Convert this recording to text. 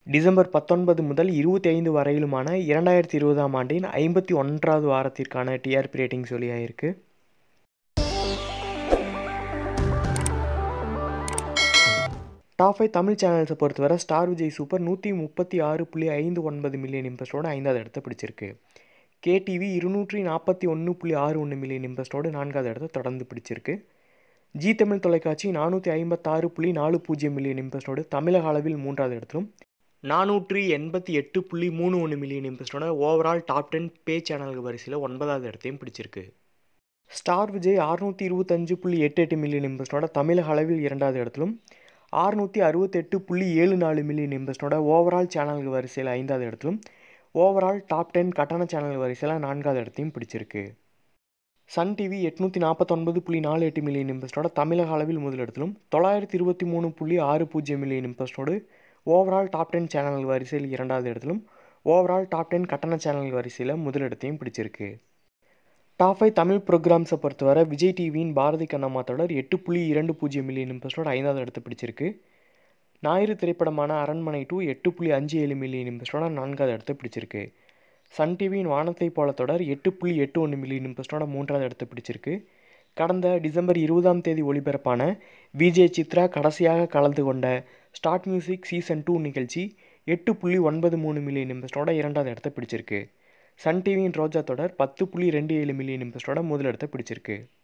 December பத்தொன்பது முதல் இருபத்தி ஐந்து வரையிலுமான இரண்டாயிரத்தி இருபதாம் ஆண்டின் ஐம்பத்தி ஒன்றாவது வாரத்திற்கான டிஆர்பி ரேட்டிங்ஸ் வெளியாகிருக்கு டாப் ஃபைவ் தமிழ் சேனல்ஸை பொறுத்தவரை ஸ்டார் விஜய் சூப்பர் நூற்றி முப்பத்தி ஆறு புள்ளி ஐந்து ஒன்பது மில்லியன் இம்பஸ்டோட ஐந்தாவது இடத்த பிடிச்சிருக்கு கேடிவி இருநூற்றி நாற்பத்தி ஒன்று புள்ளி ஆறு ஒன்று மில்லியன் இம்பஸ்டோடு நான்காவது இடத்த தொடர்ந்து பிடிச்சிருக்கு ஜி தமிழ் தொலைக்காட்சி நானூற்றி ஐம்பத்தாறு புள்ளி நாலு பூஜ்ஜியம் மில்லியன் இம்பஸ்டோடு தமிழக அளவில் மூன்றாவது இடத்திலும் நானூற்றி எண்பத்தி எட்டு புள்ளி மூணு ஒன்று மில்லியன் இம்பஸ்டோட ஓவரால் டாப் டென் பே சேனல்கள் வரிசையில் ஒன்பதாவது இடத்தையும் பிடிச்சிருக்கு ஸ்டார் விஜய் அறுநூற்றி இருபத்தஞ்சு புள்ளி எட்டு எட்டு மில்லியன் இம்பஸ்டோட தமிழக அளவில் இரண்டாவது இடத்திலும் ஆறுநூற்றி அறுபத்தெட்டு புள்ளி ஏழு நாலு மில்லியன் இம்பஸ்டோட ஓவரால் சேனல்கள் வரிசையில் ஐந்தாவது இடத்திலும் ஓவரால் டாப் டென் கட்டண சேனல் வரிசையில் நான்காவது இடத்தையும் பிடிச்சிருக்கு சன் டிவி எட்நூற்றி நாற்பத்தொன்பது புள்ளி நாலு எட்டு மில்லியன் இம்பஸ்டோட தமிழக அளவில் முதலிடத்திலும் தொள்ளாயிரத்தி இருபத்தி மூணு புள்ளி ஆறு பூஜ்ஜியம் மில்லியன் இம்பஸ்டோடு ஓவரால் டாப் டென் சேனல் வரிசையில் இரண்டாவது இடத்திலும் ஓவரால் டாப் டென் கட்டண சேனல் வரிசையில் முதலிடத்தையும் பிடிச்சிருக்கு டாப் ஃபைவ் தமிழ் ப்ரோக்ராம்ஸை பொறுத்தவரை விஜய் டிவியின் பாரதி கண்ணம்மா தொடர் எட்டு புள்ளி இரண்டு பூஜ்ஜியம் மில்லியன் இம்பஸ்டோட ஐந்தாவது இடத்தை பிடிச்சிருக்கு ஞாயிறு திரைப்படமான அரண்மனை டூ எட்டு புள்ளி அஞ்சு ஏழு மில்லியன் இம்பஸ்டோட நான்காவது இடத்தை பிடிச்சிருக்கு சன் டிவியின் வானத்தை போல தொடர் எட்டு புள்ளி எட்டு ஒன்று மில்லியன் இம்பஸ்டோட மூன்றாவது இடத்தை பிடிச்சிருக்கு கடந்த டிசம்பர் இருபதாம் தேதி ஒளிபரப்பான விஜய் சித்ரா கடைசியாக கலந்து கொண்ட ஸ்டார்ட் மியூசிக் சீசன் டூ நிகழ்ச்சி எட்டு புள்ளி ஒன்பது மூணு மில்லியன் இம்பஸ்டோட இரண்டாவது இடத்தை பிடிச்சிருக்கு சன் டிவியின் ரோஜா தொடர் பத்து புள்ளி ரெண்டு ஏழு மில்லியன் இம்பஸ்டோட முதலிடத்தை பிடிச்சிருக்கு